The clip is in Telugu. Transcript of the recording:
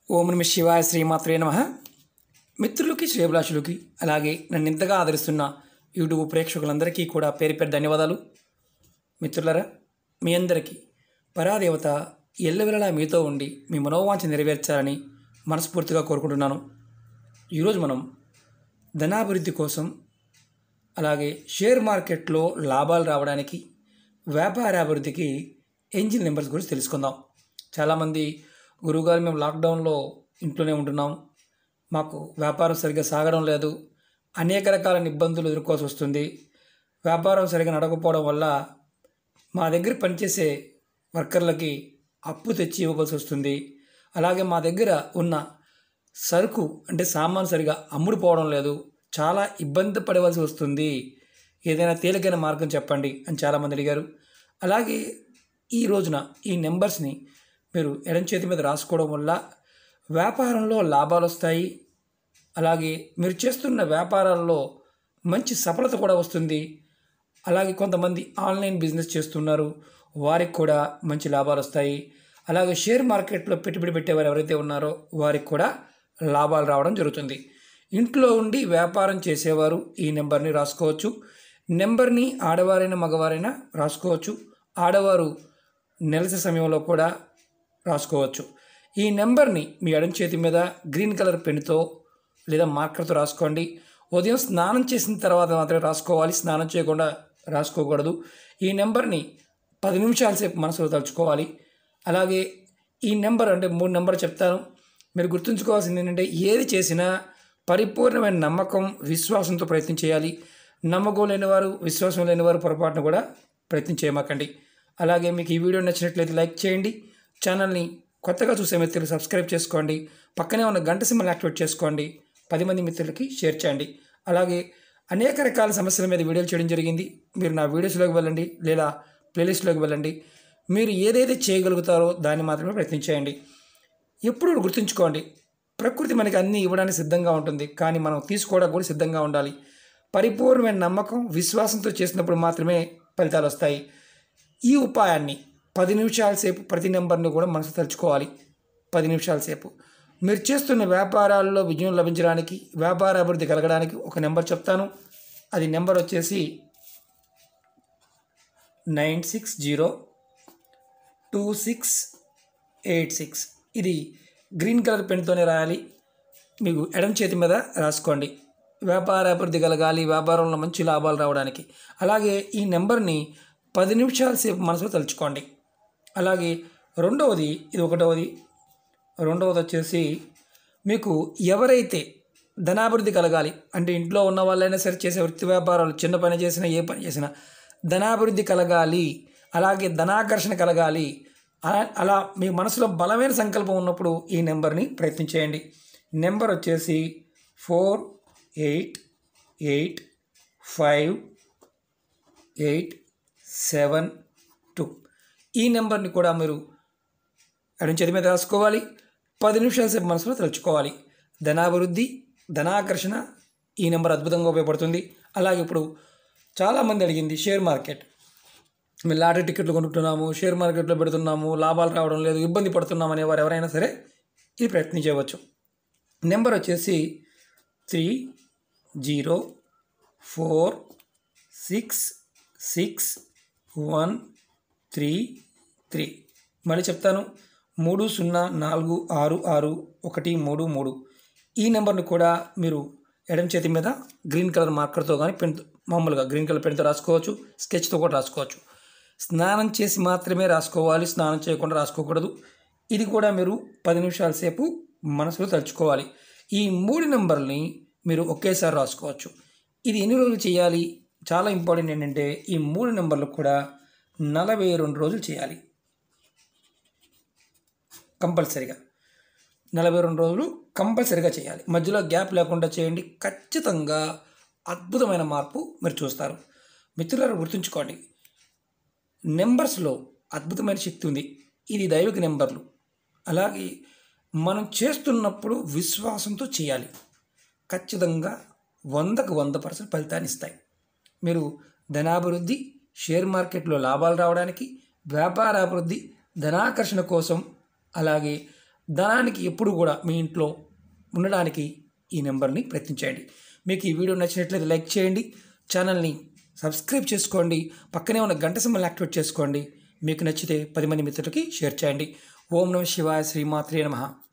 ఓం నమ శివాయ శ్రీమాత్రే నమ మిత్రులకి శ్రేభిలాషులకి అలాగే నన్ను ఇంతగా ఆదరిస్తున్న యూట్యూబ్ ప్రేక్షకులందరికీ కూడా పేరు పేరు ధన్యవాదాలు మిత్రులరా మీ అందరికీ పరాదేవత ఎల్లవెల్లలా మీతో ఉండి మీ మనోవాంఛ నెరవేర్చాలని మనస్ఫూర్తిగా కోరుకుంటున్నాను ఈరోజు మనం ధనాభివృద్ధి కోసం అలాగే షేర్ మార్కెట్లో లాభాలు రావడానికి వ్యాపార అభివృద్ధికి ఎంజిన్ నెంబర్స్ గురించి తెలుసుకుందాం చాలామంది గురువుగారు మేము లాక్డౌన్లో ఇంట్లోనే ఉంటున్నాం మాకు వ్యాపారం సరిగ్గా సాగడం లేదు అనేక రకాల ఇబ్బందులు ఎదుర్కోవాల్సి వస్తుంది వ్యాపారం సరిగ్గా నడకపోవడం వల్ల మా దగ్గర పనిచేసే వర్కర్లకి అప్పు తెచ్చి ఇవ్వవలసి వస్తుంది అలాగే మా దగ్గర ఉన్న సరుకు అంటే సామాన్ సరిగా అమ్ముడుపోవడం లేదు చాలా ఇబ్బంది పడవలసి వస్తుంది ఏదైనా తేలికైన మార్గం చెప్పండి అని చాలామంది అడిగారు అలాగే ఈ రోజున ఈ నెంబర్స్ని మీరు ఎడం చేతి మీద రాసుకోవడం వల్ల వ్యాపారంలో లాభాలు వస్తాయి అలాగే మీరు చేస్తున్న వ్యాపారాల్లో మంచి సఫలత కూడా వస్తుంది అలాగే కొంతమంది ఆన్లైన్ బిజినెస్ చేస్తున్నారు వారికి కూడా మంచి లాభాలు వస్తాయి అలాగే షేర్ మార్కెట్లో పెట్టుబడి పెట్టేవారు ఎవరైతే ఉన్నారో వారికి కూడా లాభాలు రావడం జరుగుతుంది ఇంట్లో ఉండి వ్యాపారం చేసేవారు ఈ నెంబర్ని రాసుకోవచ్చు నెంబర్ని ఆడవారైనా మగవారైనా రాసుకోవచ్చు ఆడవారు నెలసరి సమయంలో కూడా రాసుకోవచ్చు ఈ నెంబర్ని మీ ఎడం చేతి మీద గ్రీన్ కలర్ పెన్తో లేదా మార్కర్తో రాసుకోండి ఉదయం స్నానం చేసిన తర్వాత మాత్రమే రాసుకోవాలి స్నానం చేయకుండా రాసుకోకూడదు ఈ నెంబర్ని పది నిమిషాల సేపు మనసులో తలుచుకోవాలి అలాగే ఈ నెంబర్ అంటే మూడు నెంబర్ చెప్తాను మీరు గుర్తుంచుకోవాల్సింది ఏంటంటే ఏది చేసినా పరిపూర్ణమైన నమ్మకం విశ్వాసంతో ప్రయత్నం చేయాలి నమ్మకం లేనివారు విశ్వాసం లేనివారు పొరపాటును కూడా ప్రయత్నం చేయమాకండి అలాగే మీకు ఈ వీడియో నచ్చినట్లయితే లైక్ చేయండి ఛానల్ని కొత్తగా చూసే మిత్రులు సబ్స్క్రైబ్ చేసుకోండి పక్కనే ఉన్న గంట సింబల్ యాక్టివేట్ చేసుకోండి పది మంది మిత్రులకి షేర్ చేయండి అలాగే అనేక రకాల సమస్యల మీద వీడియోలు చేయడం జరిగింది మీరు నా వీడియోస్లోకి వెళ్ళండి లేదా ప్లేలిస్ట్లోకి వెళ్ళండి మీరు ఏదైతే చేయగలుగుతారో దాన్ని మాత్రమే ప్రయత్నం చేయండి ఎప్పుడు గుర్తుంచుకోండి ప్రకృతి మనకి అన్నీ ఇవ్వడానికి సిద్ధంగా ఉంటుంది కానీ మనం తీసుకోవడానికి కూడా సిద్ధంగా ఉండాలి పరిపూర్ణమైన నమ్మకం విశ్వాసంతో చేసినప్పుడు మాత్రమే ఫలితాలు వస్తాయి ఈ ఉపాయాన్ని పది నిమిషాల సేపు ప్రతి నెంబర్ని కూడా మనసు తలుచుకోవాలి పది నిమిషాల సేపు మీరు చేస్తున్న వ్యాపారాల్లో విజయం లభించడానికి వ్యాపార అభివృద్ధి కలగడానికి ఒక నెంబర్ చెప్తాను అది నెంబర్ వచ్చేసి nine six zero two six eight six ఇది గ్రీన్ కలర్ పెన్తోనే రాయాలి మీకు ఎడం చేతి మీద రాసుకోండి వ్యాపార అభివృద్ధి కలగాలి వ్యాపారంలో మంచి లాభాలు రావడానికి అలాగే ఈ నెంబర్ని పది నిమిషాల సేపు మనసులో తలుచుకోండి అలాగే రెండవది ఇది ఒకటవది రెండవది వచ్చేసి మీకు ఎవరైతే ధనాభివృద్ధి కలగాలి అంటే ఇంట్లో ఉన్న వాళ్ళైనా సరే చేసే వృత్తి వ్యాపారాలు చిన్న పని చేసినా ఏ పని చేసినా ధనాభివృద్ధి కలగాలి అలాగే ధనాకర్షణ కలగాలి అలా అలా మీ మనసులో బలమైన సంకల్పం ఉన్నప్పుడు ఈ నెంబర్ని ప్రయత్నించేయండి నెంబర్ వచ్చేసి four eight eight five eight seven two ఈ నెంబర్ని కూడా మీరు ఎడం చేతి మీద రాసుకోవాలి పది నిమిషాల సేపు మనసులో తలుచుకోవాలి ధనాభివృద్ధి ధనాకర్షణ ఈ నెంబర్ అద్భుతంగా ఉపయోగపడుతుంది అలాగే ఇప్పుడు చాలామంది అడిగింది షేర్ మార్కెట్ మేము లాటరీ టికెట్లు కొనుక్కుంటున్నాము షేర్ మార్కెట్లో పెడుతున్నాము లాభాలు రావడం లేదు ఇబ్బంది పడుతున్నాం అనేవారు ఎవరైనా సరే ఇది ప్రయత్నించవచ్చు నెంబర్ వచ్చేసి three zero four six six one three three మళ్ళీ చెప్తాను మూడు సున్నా నాలుగు ఆరు ఆరు ఒకటి మూడు మూడు ఈ నెంబర్ని కూడా మీరు ఎడం చేతి మీద గ్రీన్ కలర్ మార్కర్తో కానీ పెన్ మామూలుగా గ్రీన్ కలర్ పెన్తో రాసుకోవచ్చు స్కెచ్తో కూడా రాసుకోవచ్చు స్నానం చేసి మాత్రమే రాసుకోవాలి స్నానం చేయకుండా రాసుకోకూడదు ఇది కూడా మీరు పది నిమిషాల సేపు మనసులో తలుచుకోవాలి ఈ మూడు నెంబర్ని మీరు ఒకేసారి రాసుకోవచ్చు ఇది ఎన్ని రోజులు చేయాలి చాలా ఇంపార్టెంట్ ఏంటంటే ఈ మూడు నెంబర్లు కూడా నలభై రెండు రోజులు చేయాలి కంపల్సరిగా నలభై రెండు రోజులు కంపల్సరిగా చేయాలి మధ్యలో గ్యాప్ లేకుండా చేయండి ఖచ్చితంగా అద్భుతమైన మార్పు మీరు చూస్తారు మిత్రులారా గుర్తుంచుకోండి నెంబర్స్లో అద్భుతమైన శక్తి ఉంది ఇది దైవిక నెంబర్లు అలాగే మనం చేస్తున్నప్పుడు విశ్వాసంతో చేయాలి ఖచ్చితంగా వందకు వంద పర్సెంట్ ఫలితాన్ని ఇస్తాయి మీరు ధనాభివృద్ధి షేర్ మార్కెట్లో లాభాలు రావడానికి వ్యాపార అభివృద్ధి ధనాకర్షణ కోసం అలాగే ధనానికి ఎప్పుడు కూడా మీ ఇంట్లో ఉండడానికి ఈ నెంబర్ని ప్రయత్నించండి మీకు ఈ వీడియో నచ్చినట్లయితే లైక్ చేయండి ఛానల్ని సబ్స్క్రైబ్ చేసుకోండి పక్కనే ఉన్న గంట సింబల్ యాక్టివేట్ చేసుకోండి మీకు నచ్చితే పది మంది మిత్రులకి షేర్ చేయండి ఓం నమ శివాయ శ్రీమాత్రే నమః